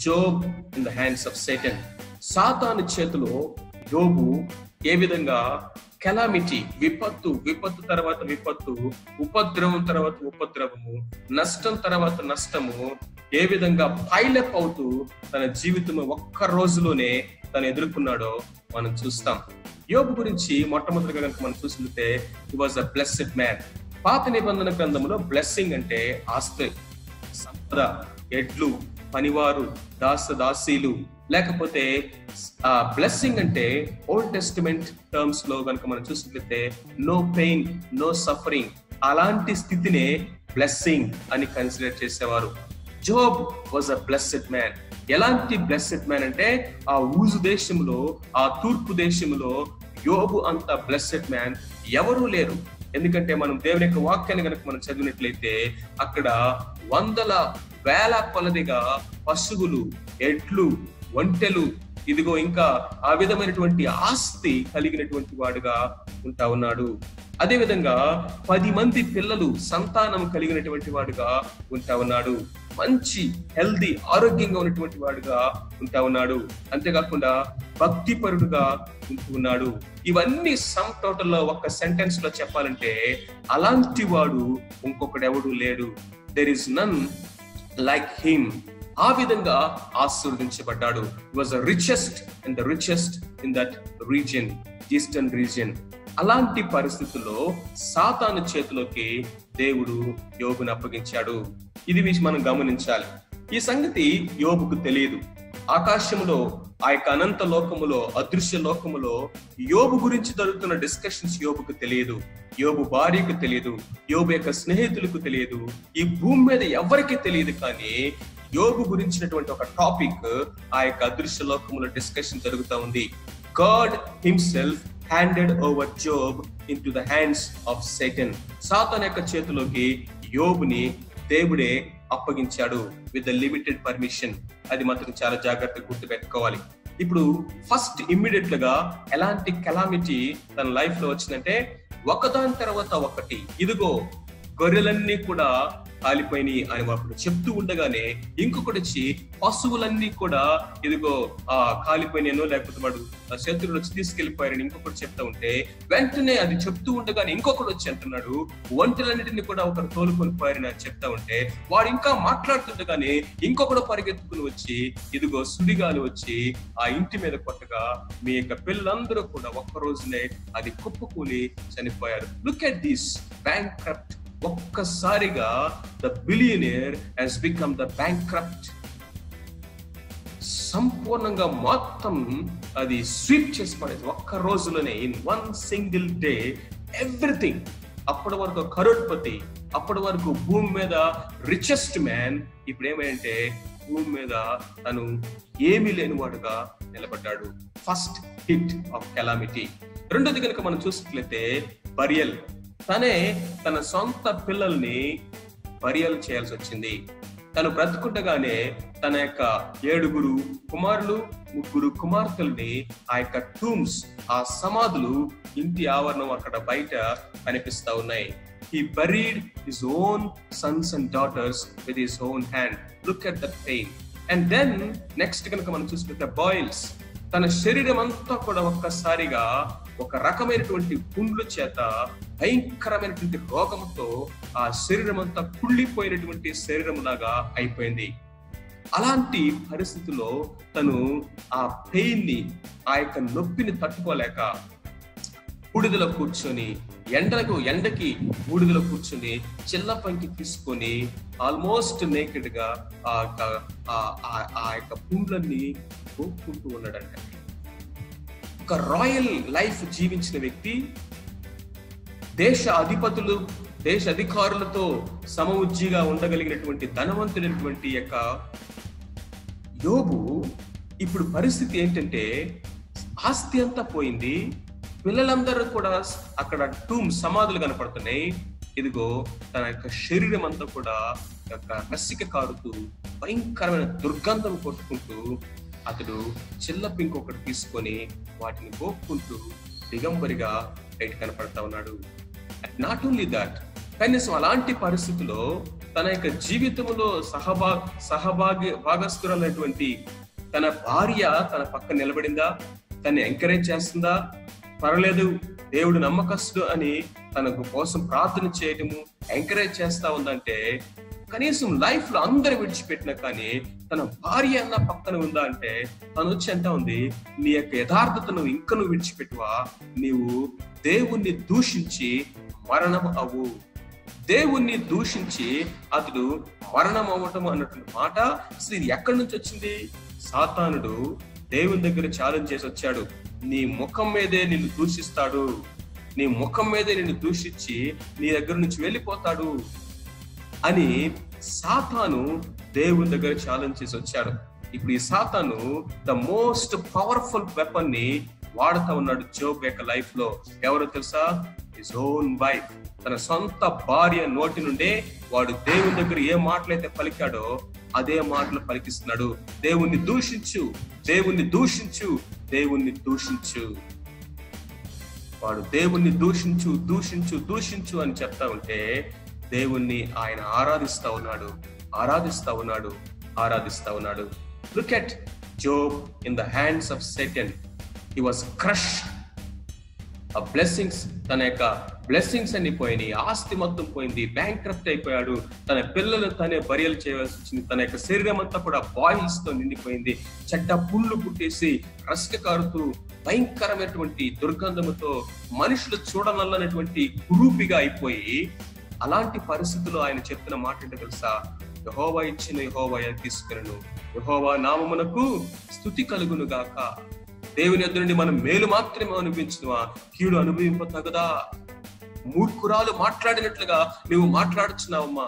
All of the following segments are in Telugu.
Job in the hands of Satan సాతాను చేతిలో యోబు ఏ విధంగా కెలామిటీ విపత్తు విపత్తు తర్వాత విపత్తు ఉపద్రవం తర్వాత ఉపద్రవము నష్టం తర్వాత నష్టము ఏ విధంగా పైలప్ అవుతూ తన జీవితం ఒక్క రోజులోనే తను ఎదుర్కొన్నాడో మనం చూస్తాం యోబు గురించి మొట్టమొదటిగా కనుక మనం చూసితే he was a blessed man పాత నిబంధన గ్రంథంలో బ్లెస్సింగ్ అంటే ఆస్తి సంపద ఎడ్లు పనివారు దాస దాసీలు లేకపోతే ఆ బ్లెస్సింగ్ అంటే ఓల్డ్ టెస్టిమెంట్ టర్మ్స్ లో కనుక మనం చూసినట్లయితే నో పెయిన్ నో సఫరింగ్ అలాంటి స్థితినే బ్లెస్సింగ్ అని కన్సిడర్ చేసేవారు Job was a blessed man ఎలాంటి బ్లెస్డ్ మ్యాన్ అంటే ఆ ఊజు దేశంలో ఆ తూర్పు దేశంలో యోబు అంత బ్లెస్డ్ మ్యాన్ ఎవరూ లేరు ఎందుకంటే మనం దేవుని యొక్క వాక్యాన్ని కనుక మనం చదివినట్లయితే అక్కడ వందల వేల కొలదిగా పశువులు ఎడ్లు ఒంటెలు ఇదిగో ఇంకా ఆ విధమైనటువంటి ఆస్తి కలిగినటువంటి వాడుగా ఉంటా ఉన్నాడు అదే విధంగా పది మంది పిల్లలు సంతానం కలిగినటువంటి వాడుగా ఉంటా ఉన్నాడు మంచి హెల్దీ ఆరోగ్యంగా ఉన్నటువంటి వాడుగా ఉంటా ఉన్నాడు అంతేకాకుండా భక్తిపరుడుగా ఉంటూ ఉన్నాడు ఇవన్నీ సమ్ టోటల్ లో ఒక్క సెంటెన్స్ లో చెప్పాలంటే అలాంటి వాడు ఇంకొకడెవడు లేడు there is none like him ఆ విధంగా ఆశీర్వదించబడ్డాడు was richest and the richest in that region eastern region అలాంటి పరిస్థితుల్లో సాతాను చేతిలోకి దేవుడు యోగును అప్పగించాడు ఇది విషయం మనం గమనించాలి ఈ సంగతి యోబుకు తెలియదు ఆకాశములో ఆ యొక్క అనంత లోకములో అదృశ్య లోకములో యోబు గురించి జరుగుతున్న డిస్కషన్స్ యోబుకు తెలియదు యోబు భార్యకు తెలియదు యోబు యొక్క స్నేహితులకు తెలియదు ఈ భూమి మీద ఎవరికి తెలియదు కానీ యోబు గురించినటువంటి ఒక టాపిక్ ఆ యొక్క అదృశ్య లోకములో డిస్కషన్ జరుగుతూ ఉంది God himself handed over Job into the hands of Satan సాతాన్ యొక్క చేతిలోకి యోబుని దేవుడే అప్పగించాడు విత్ ద లిమిటెడ్ పర్మిషన్ అది మాత్రం చాలా జాగ్రత్తగా గుర్తు పెట్టుకోవాలి ఇప్పుడు ఫస్ట్ ఇమ్మీడియట్ గా ఎలాంటి కెలామిటీ తన లైఫ్ లో వచ్చిందంటే ఒకదాని తర్వాత ఒకటి ఇదిగో గొర్రెలన్నీ కూడా కాలిపోయినాయి అని ఒకడు చెప్తూ ఉండగానే ఇంకొకటి వచ్చి పశువులన్నీ కూడా ఇదిగో ఆ కాలిపోయినానో లేకపోతే వాడు ఆ శత్రువులు వచ్చి తీసుకెళ్లిపోయారని ఇంకొకటి చెప్తా ఉంటే వెంటనే అది చెప్తూ ఉండగానే ఇంకొకటి వచ్చి అంటున్నాడు ఒంటెలన్నిటిని కూడా ఒకరు తోలుకొని పోయారని అని చెప్తా ఉంటే వాడు ఇంకా మాట్లాడుతుండగానే ఇంకొకడు పరిగెత్తుకుని వచ్చి ఇదిగో సుడిగాలు వచ్చి ఆ ఇంటి మీద కొట్టగా మీ యొక్క పిల్లలందరూ కూడా ఒక్క రోజునే అది కుప్పకూలి చనిపోయారు లుక్ ఎట్ దిస్ బ్యాంక్ ఒక్కసారిగా the billionaire he's become the bank సంపూర్ణంగా మొత్తం అది స్వీప్ చేసి పడేది ఒక్క రోజులోనే in one single day everything అప్పటి వరకు కరోడ్పతి అప్పటి వరకు భూమి మీద రిచెస్ట్ మ్యాన్ ఇప్పుడు ఏమైంటే భూమి మీద తను ఏమీ లేనివాడుగా నిలబడ్డాడు ఫస్ట్ హిట్ ఆఫ్ కెలామిటీ రెండోది కనుక మనం చూసినట్లయితే బరియల్ తనే తన సొంత పిల్లల్ని బరియల్ చేయాల్సి వచ్చింది తను బ్రతుకుండగానే తన యొక్క ఏడుగురు కుమారులు ముగ్గురు కుమార్తెల్ని ఆ యొక్క టూమ్స్ ఆ సమాధులు ఇంటి ఆవరణం అక్కడ బయట కనిపిస్తా ఉన్నాయి he buried his own sons and daughters with his own hand look at that pain and then next కనుక మనం చూసుకుంటే బాయిల్స్ తన శరీరం అంతా కూడా ఒక్కసారిగా ఒక రకమైనటువంటి పుండ్ల చేత భయంకరమైనటువంటి రోగంతో ఆ శరీరం అంతా కుళ్ళిపోయినటువంటి శరీరం లాగా అయిపోయింది అలాంటి పరిస్థితుల్లో తను ఆ పెయిన్ ని ఆ యొక్క నొప్పిని తట్టుకోలేక బూడిదలో కూర్చొని ఎండలకు ఎండకి బూడిదలో కూర్చొని చిల్ల పంకి తీసుకొని ఆల్మోస్ట్ నేకెడ్ గా ఆ యొక్క ఆ యొక్క పుండ్లన్నీ పోక్కుంటూ ఉన్నాడంట ఒక రాయల్ లైఫ్ జీవించిన వ్యక్తి దేశ అధిపతులు దేశ అధికారులతో సమవుజ్జిగా ఉండగలిగినటువంటి ధనవంతుడైనటువంటి యొక్క యోబు ఇప్పుడు పరిస్థితి ఏంటంటే ఆస్తి అంతా పోయింది పిల్లలందరూ కూడా అక్కడ టూమ్ సమాధులు కనపడుతున్నాయి ఇదిగో తన యొక్క శరీరం అంతా కూడా యొక్క రసిక కారుతూ భయంకరమైన దుర్గంధం కొట్టుకుంటూ అతడు చిల్ల పింక్ ఒకటి తీసుకొని వాటిని గోక్కుంటూ దిగంబరిగా బయట కనపడతా ఉన్నాడు నాట్ ఓన్లీ దట్ కనీసం అలాంటి పరిస్థితిలో తన యొక్క జీవితంలో సహభా సహభాగి భాగస్థురాలైనటువంటి తన భార్య తన పక్క నిలబడిందా తన్ని ఎంకరేజ్ చేస్తుందా పర్లేదు దేవుడు నమ్మకస్తుడు అని తన కోసం ప్రార్థన చేయటము ఎంకరేజ్ చేస్తా ఉందంటే కనీసం లైఫ్ లో అందరు విడిచిపెట్టినా కానీ తన భార్య అన్న పక్కన ఉందా అంటే తను వచ్చి అంటా ఉంది నీ యొక్క యథార్థతను ఇంకా నువ్వు విడిచిపెట్టువా నీవు దేవుణ్ణి దూషించి మరణం అవు దేవుణ్ణి దూషించి అతడు మరణం అవ్వటం అన్నటువంటి మాట అసలు ఇది ఎక్కడి నుంచి వచ్చింది సాతానుడు దేవుని దగ్గర ఛాలెంజ్ చేసి వచ్చాడు నీ ముఖం మీదే నిన్ను దూషిస్తాడు నీ ముఖం మీదే నిన్ను దూషించి నీ దగ్గర నుంచి వెళ్ళిపోతాడు అని సాతాను దేవుని దగ్గర ఛాలెంజ్ చేసి వచ్చాడు ఇప్పుడు ఈ సాతాను ద మోస్ట్ పవర్ఫుల్ వెపన్ ని వాడుతా ఉన్నాడు జోబ్ యొక్క లైఫ్ లో ఎవరో తెలుసా హిజ్ ఓన్ వైఫ్ తన సొంత భార్య నోటి నుండే వాడు దేవుని దగ్గర ఏ మాటలైతే పలికాడో అదే మాటలు పలికిస్తున్నాడు దేవుణ్ణి దూషించు దేవుణ్ణి దూషించు దేవుణ్ణి దూషించు వాడు దేవుణ్ణి దూషించు దూషించు దూషించు అని చెప్తా ఉంటే దేవుణ్ణి ఆయన ఆరాధిస్తా ఉన్నాడు ఆరాధిస్తా ఉన్నాడు ఆరాధిస్తా ఉన్నాడు look at Job in the hands of Satan he was crush ఆ బ్లెస్సింగ్స్ తన యొక్క బ్లెస్సింగ్స్ అన్ని పోయినాయి ఆస్తి మొత్తం పోయింది బ్యాంక్ క్రప్ట్ అయిపోయాడు తన పిల్లలు తనే బరియలు చేయవలసి వచ్చింది తన యొక్క శరీరం అంతా కూడా బాయిల్స్ తో నిండిపోయింది చెడ్డ పుళ్ళు పుట్టేసి రసిక కారుతూ భయంకరమైనటువంటి దుర్గంధముతో మనుషులు చూడనల్లనటువంటి కురూపిగా అయిపోయి అలాంటి పరిస్థితుల్లో ఆయన చెప్తున్న మాట ఏంటో తెలుసా యహోవా ఇచ్చిన యహోవా తీసుకులను యహోవా నామమునకు స్థుతి కలుగును గాక దేవుని ఎదురు నుండి మనం మేలు మాత్రమే అనుభవించినవా కీడు అనుభవింపతగదా మూర్ఖురాలు మాట్లాడినట్లుగా నువ్వు మాట్లాడుచున్నావమ్మా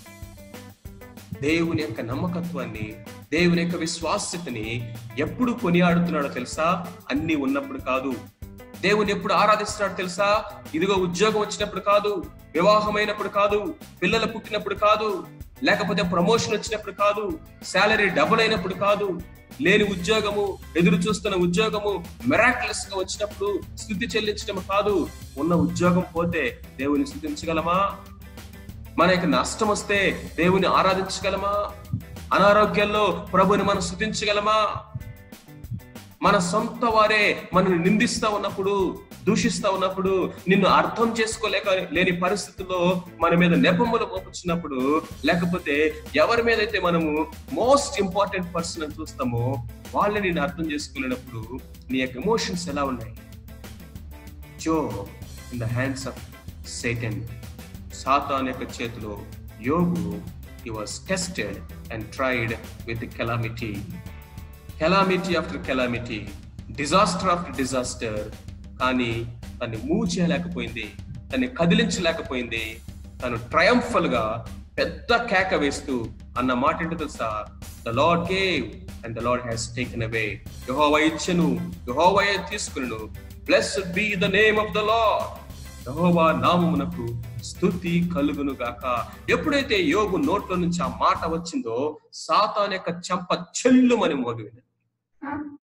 దేవుని యొక్క నమ్మకత్వాన్ని దేవుని యొక్క విశ్వాస్యతని ఎప్పుడు కొనియాడుతున్నాడో తెలుసా అన్ని ఉన్నప్పుడు కాదు దేవుని ఎప్పుడు ఆరాధిస్తున్నాడు తెలుసా ఇదిగో ఉద్యోగం వచ్చినప్పుడు కాదు వివాహమైనప్పుడు కాదు పిల్లలు పుట్టినప్పుడు కాదు లేకపోతే ప్రమోషన్ వచ్చినప్పుడు కాదు శాలరీ డబుల్ అయినప్పుడు కాదు లేని ఉద్యోగము ఎదురు చూస్తున్న ఉద్యోగము మెరాక్లెస్ గా వచ్చినప్పుడు స్థుతి చెల్లించడం కాదు ఉన్న ఉద్యోగం పోతే దేవుని స్థుతించగలమా మన యొక్క నష్టం వస్తే దేవుని ఆరాధించగలమా అనారోగ్యంలో ప్రభుని మనం స్థుతించగలమా మన సొంత వారే మనల్ని నిందిస్తా ఉన్నప్పుడు దూషిస్తా ఉన్నప్పుడు నిన్ను అర్థం చేసుకోలేక లేని పరిస్థితుల్లో మన మీద నెపములు మోపుచున్నప్పుడు లేకపోతే ఎవరి మీద అయితే మనము మోస్ట్ ఇంపార్టెంట్ పర్సన్ అని చూస్తామో వాళ్ళని నేను అర్థం చేసుకోలేనప్పుడు నీ యొక్క ఎమోషన్స్ ఎలా ఉన్నాయి Job in the hands of Satan సాతాన్ యొక్క చేతిలో యోగు he was tested and tried with calamity calamity after calamity disaster after disaster కానీ తన్ని మూవ్ చేయలేకపోయింది తన్ని కదిలించలేకపోయింది తను ట్రయంఫల్ గా పెద్ద కేక వేస్తూ అన్న మాట ఏంటో తెలుసా the lord gave and the lord has taken away Jehovah ఇచ్చను యహోవయే తీసుకును blessed be the name of the lord Jehovah నామమునకు స్థుతి కలుగును గాక ఎప్పుడైతే యోగు నోట్లో నుంచి ఆ మాట వచ్చిందో సాతాన్ యొక్క చెంప చెల్లుమని మోగివింది